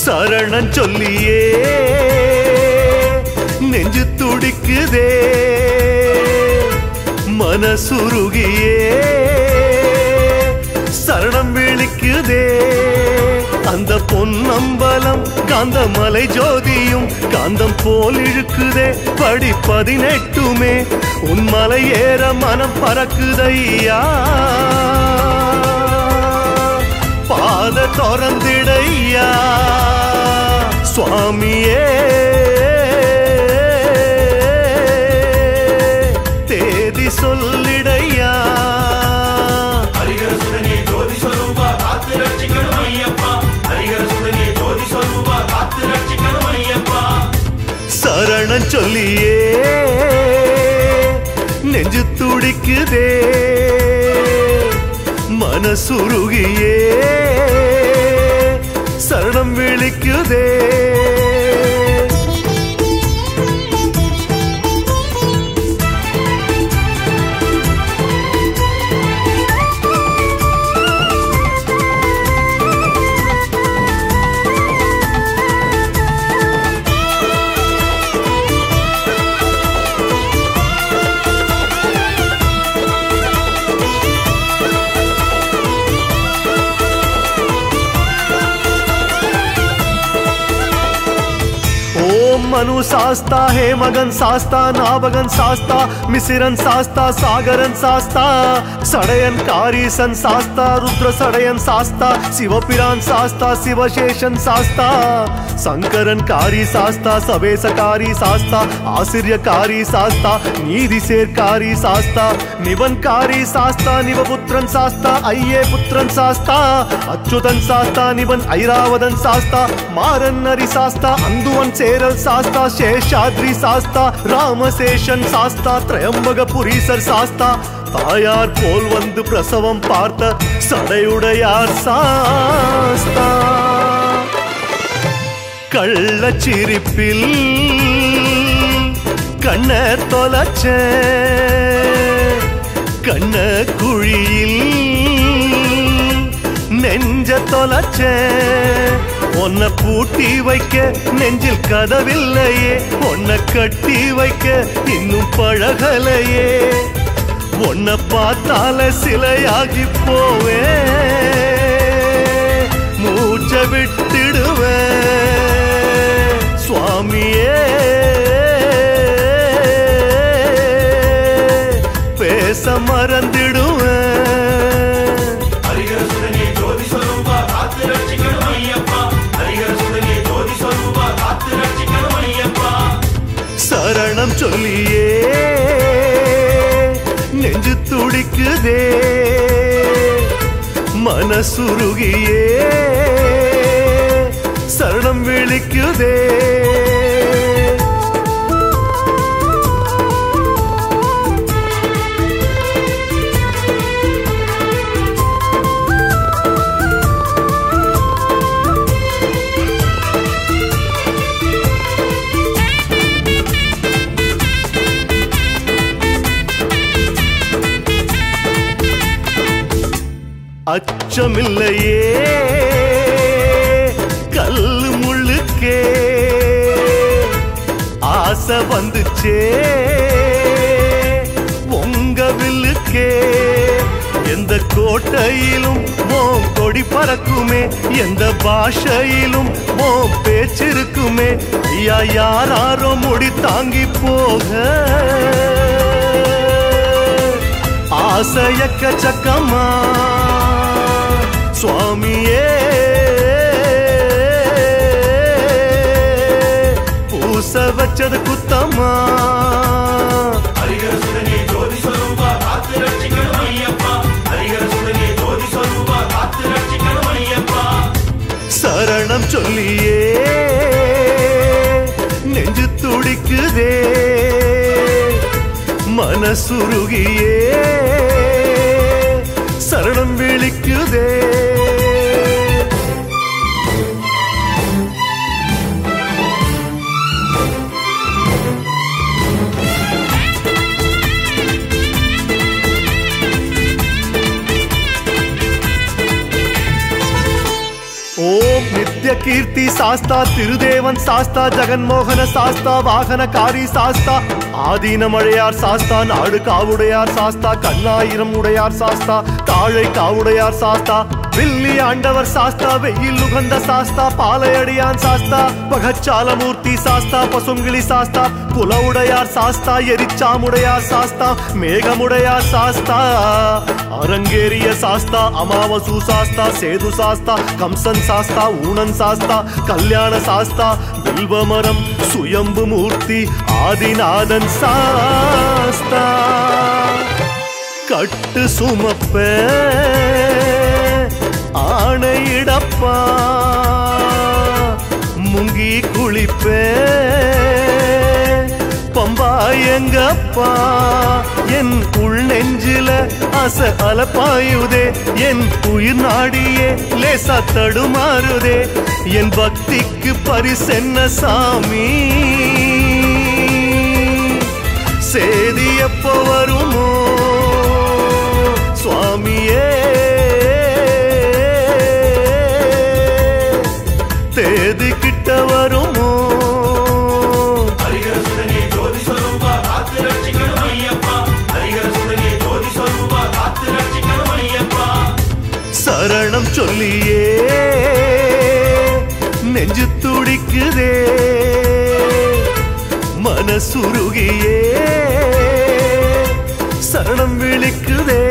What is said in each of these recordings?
சரணன் சொல்லியே நெஞ்சு துடிக்குதே மனசுருகியே சரணம் விழிக்குதே அந்த பொன்னம்பலம் காந்தமலை ஜோதியும் காந்தம் போல் இழுக்குதே படி பதினெட்டுமே உன் மலை ஏற மனம் பறக்குதையா பாத திறந்திடையா சுவாமியே தேதி சொல்லிடையா ஹரிஹர சுடனே ஜோதி சொரூபா காத்து ரட்சிக்கணும் ஐயப்பா ஹரிஹர சுடனே ஜோதி சொரூபா காத்து ரட்சிக்கணும் ஐயப்பா சரணம் சொல்லியே நெஞ்சு துடிக்குதே மனசுருகியே சரணம் விழிக்குதே ஓம் மனு சாஸ்தா ஹே மகன் சாஸ்தா நாபகன் சாஸ்தா மிசிரன் சாஸ்தா சாகரன் சாஸ்தா சடையன் காரீசன் சாஸ்தா ருத்ர சடையன் சாஸ்தா சிவபிரான் சாஸ்தா சிவசேஷன் சாஸ்தா சங்கரன் காரி சாஸ்தா சபேசகாரி சாஸ்தா ஆசிரியக்காரி சாஸ்தா நீதி சேர்க்காரி சாஸ்தா நிபன் காரி சாஸ்தா நிவபுத்திரன் சாஸ்தா ஐயே புத்திரன் சாஸ்தா அச்சுதன் சாஸ்தா நிபன் ஐராவதன் சாஸ்தா மாறன் ஹரி சாஸ்தா அந்துவன் சேரல் சாஸ்தா சேஷாத்ரி சாஸ்தா ராமசேஷன் சாஸ்தா திரையம்பக புரீசர் சாஸ்தா தாயார் போல் வந்து பிரசவம் பார்த்த சடையுடையார் சாஸ்தா கள்ளச்சிரிப்பில் கண்ண தொலைச்ச கண்ண குழியில் நெஞ்ச தொலைச்ச உன்னை பூட்டி வைக்க நெஞ்சில் கதவில்லையே உன்னை கட்டி வைக்க இன்னும் பழகலையே உன்னை பார்த்தால சிலையாகி போவே மூச்ச விட்டுடுவேன் சுவாமியே பேச மறந்துடுவேன் ஹரிஹர சுடனே ஜோதி சொரூபா காத்து ரட்சிக்கணும் ஐயப்பா ஹரிஹர சுடனே ஜோதி சொரூபா காத்து ரட்சிக்கணும் ஐயப்பா சரணம் சொல்லியே நெஞ்சு துடிக்குதே மனசுருகியே சரணம் விழிக்குதே அச்சமில்லையே கல்லு முள்ளுக்கே ஆசை வந்துச்சே உங்க வில்லுக்கே எந்த கோட்டையிலும் ஓம் கொடி பறக்குமே எந்த பாஷையிலும் ஓம் பேச்சிருக்குமே ஐயா யாராரோ முடி தாங்கி போக ஆசையக்க சக்கமா சுவாமியே பூச வச்சது குத்தமா ஹரிஹர சுடனே ஜோதி சொரூபா காத்து ரட்சிக்கணும் ஐயப்பா ஹரிஹர சுடனே ஜோதி சொரூபா காத்து ரட்சிக்கணும் ஐயப்பா சரணம் சொல்லியே நெஞ்சு துடிக்குதே மனசுருகியே சரணம் விழிக்குதே ஓம் நித்ய கீர்த்தி சாஸ்தா திருதேவன் சாஸ்தா ஜெகன்மோகன சாஸ்தா வாகனகாரி சாஸ்தா ஆதீன மழையார் சாஸ்தா நாடு காவுடையார் சாஸ்தா கண்ணாயிரம் உடையார் சாஸ்தா தாழை காவுடையார் சாஸ்தா வில்லி ஆண்டவர் சாஸ்தா வெயில் உகந்த சாஸ்தா பாலையடியான் சாஸ்தா பகச்சாலமூர்த்தி சாஸ்தா பசுங்கிளி சாஸ்தா குலவுடையார் சாஸ்தா எரிச்சாமுடையார் சாஸ்தா மேகமுடையார் சாஸ்தா அரங்கேறிய சாஸ்தா அமாவசு சாஸ்தா சேது சாஸ்தா கம்சன் சாஸ்தா ஊனன் சாஸ்தா கல்யாண சாஸ்தா வில்வமரம் சுயம்பு மூர்த்தி ஆதிநாதன் சாஸ்தா கட்டு சுமப்ப ஆணையிடப்பா முங்கி குளிப்பே பம்பா எங்கப்பா என் உள் நெஞ்சில அச அலப்பாயுதே என் உயிர் நாடியே லேசா தடுமாறுதே என் பக்திக்கு பரிசென்ன சாமி சேதி எப்போ வருமோ சுவாமியே தேதி கிட்ட வருமோ ஹரிஹர சுதனே ஜோதி சொரூபா காத்து ரட்சிக்கணும் ஐயப்பா ஹரிஹர சுதனே ஜோதி சொரூபா காத்து ரட்சிக்கணும் ஐயப்பா சரணம் சொல்லியே நெஞ்சு துடிக்குதே மனசுருகியே சரணம் விழிக்குதே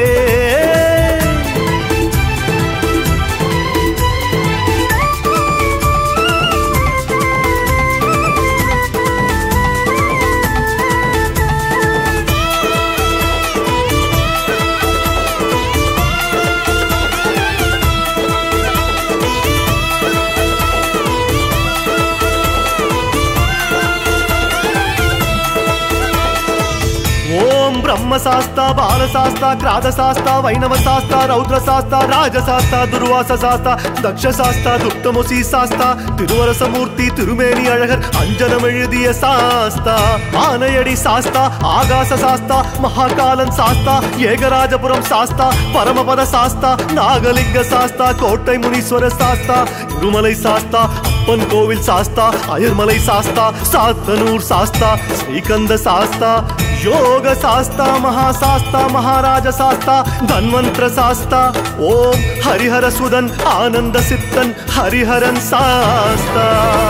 ஓம் பிரம்ம சாஸ்தா பால சாஸ்தா கிராத சாஸ்தா வைணவ சாஸ்தா ரௌத்ர சாஸ்தா ராஜ சாஸ்தா துர்வாச சாஸ்தா தக்ஷ சாஸ்தா துப்தமுசி சாஸ்தா திருவரசமூர்த்தி திருமேனி அழகர் அஞ்சனம் எழுதிய சாஸ்தா ஆனையடி சாஸ்தா ஆகாச சாஸ்தா மகாகாலன் சாஸ்தா ஏகராஜபுரம் சாஸ்தா பரமபத சாஸ்தா நாகலிங்க சாஸ்தா கோட்டை முனீஸ்வர சாஸ்தா இருமலை சாஸ்தா அப்பன் கோவில் சாஸ்தா அயர்மலை சாஸ்தா சாத்தனூர் சாஸ்தா ஸ்ரீகந்த சாஸ்தா யோக சாஸ்தா மகாசாஸ்தா மகாராஜ சாஸ்தா தன்வந்திர சாஸ்தா ஓம் ஹரிஹர சுதன் ஆனந்த சித்தன் ஹரிஹரன் சாஸ்தா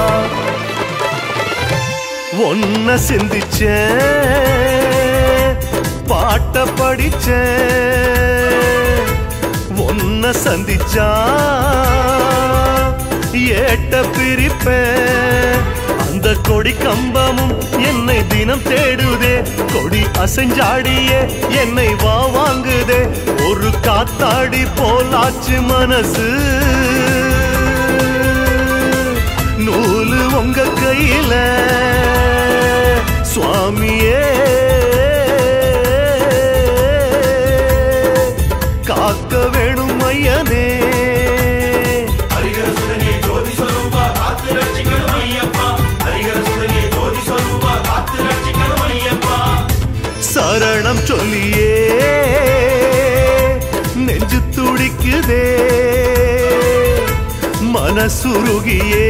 ஒன்ன சிந்திச்சேன் பாட்ட படிச்சேன் ஒன்ன சந்திச்சா ஏட்ட பிரிப்பேன் அந்த கொடி கம்பமும் என்னை தினம் தேடுதே கொடி அசைஞ்சாடியே என்னை வா வாங்குதே ஒரு காத்தாடி போலாச்சு மனசு நூலு உங்க கையில சுவாமியே காக்க வேணும் ஐயனே ஹரிஹர சுதனே ஜோதி சொரூபா காத்து ரட்சிக்கணும் ஐயப்பா ஹரிஹர சுதனே ஜோதி சொரூபா காத்து ரட்சிக்கணும் ஐயப்பா சரணம் சொல்லியே நெஞ்சு துடிக்குதே மனசுருகியே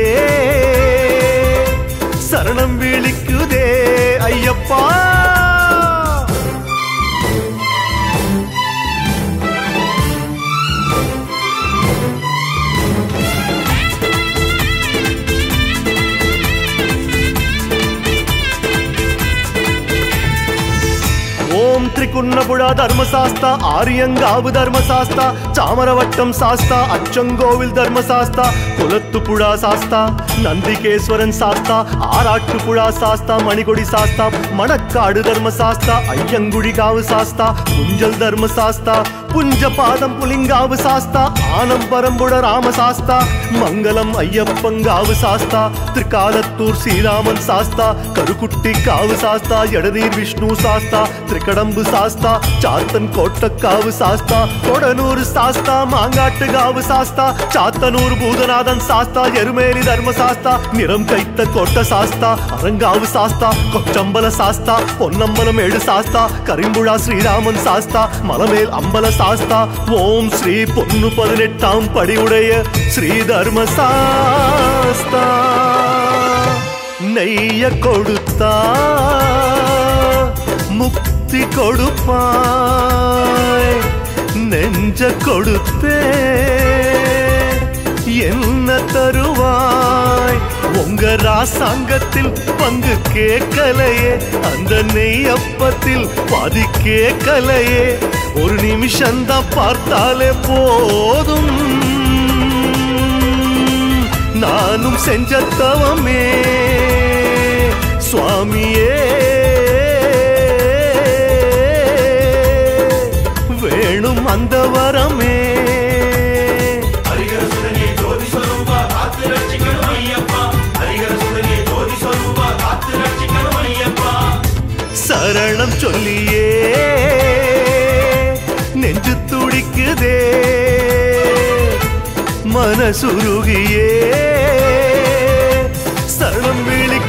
சரணம் விழிக்குதே ஐயப்பா ஓம் திரிகுன்னபுழா தர்மசாஸ்தா ஆரியங்காவு தர்மசாஸ்தா சாமரவட்டம் சாஸ்தா அச்சங்கோவில் தர்மசாஸ்தா குலத்துப்புழா சாஸ்தா நந்திகேஸ்வரன் சாஸ்தா ஆராட்டுப்புழா சாஸ்தா மணிகொடி சாஸ்தா மணக்காடு தர்மசாஸ்தா ஐயங்குடி காவு சாஸ்தா புஞ்சல் தர்மசாஸ்தா புஞ்ச பாதம் புலிங்காவு சாஸ்தா ஆனம்பரம்புட ராமசாஸ்தா மங்களம் ஐயப்பங்காவு சாஸ்தா திருக்காலத்தூர் ஸ்ரீராமன் சாஸ்தா கருக்குட்டி காவு சாஸ்தா எடநீர் விஷ்ணு சாஸ்தா திரிகடம்பு சாஸ்தா சாத்தன் கோட்டக்காவு சாஸ்தா கொடனூர் சாஸ்தா மாங்காட்டு காவு சாஸ்தா சாத்தனூர் பூதநாதன் சாஸ்தா எருமேலி தர்ம சாஸ்தா நிறம் கைத்த கோட்ட சாஸ்தா அரங்காவு சாஸ்தா கொச்சம்பல சாஸ்தா பொன்னம்பலம் ஏழு சாஸ்தா கரிம்புழா ஸ்ரீராமன் சாஸ்தா மலமேல் அம்பல சாஸ்தா ஓம் ஸ்ரீ பொன்னு பதினெட்டாம் படியுடைய ஸ்ரீ தர்ம சாஸ்தா நெய்ய கொடுத்தா முக்தி கொடுப்பாய் நெஞ்ச கொடுத்தே என்ன தருவாய் உங்க ராசாங்கத்தில் பங்கு கேட்கலையே அந்த நெய்யப்பத்தில் பாதி கேட்கலையே ஒரு நிமிஷம்தான் பார்த்தாலே போதும் நானும் செஞ்ச தவமே சுவாமியே வேணும் அந்த வரமே ஹரிஹர சுதனே ஜோதி சொரூபா காத்து ரட்சிக்கணும் ஐயப்பா ஹரிஹர சுதனே ஜோதி சொரூபா காத்து ரட்சிக்கணும் ஐயப்பா சரணம் சொல்லியே நெஞ்சு துடிக்குதே மனசுருகியே சரணம் விழிக்க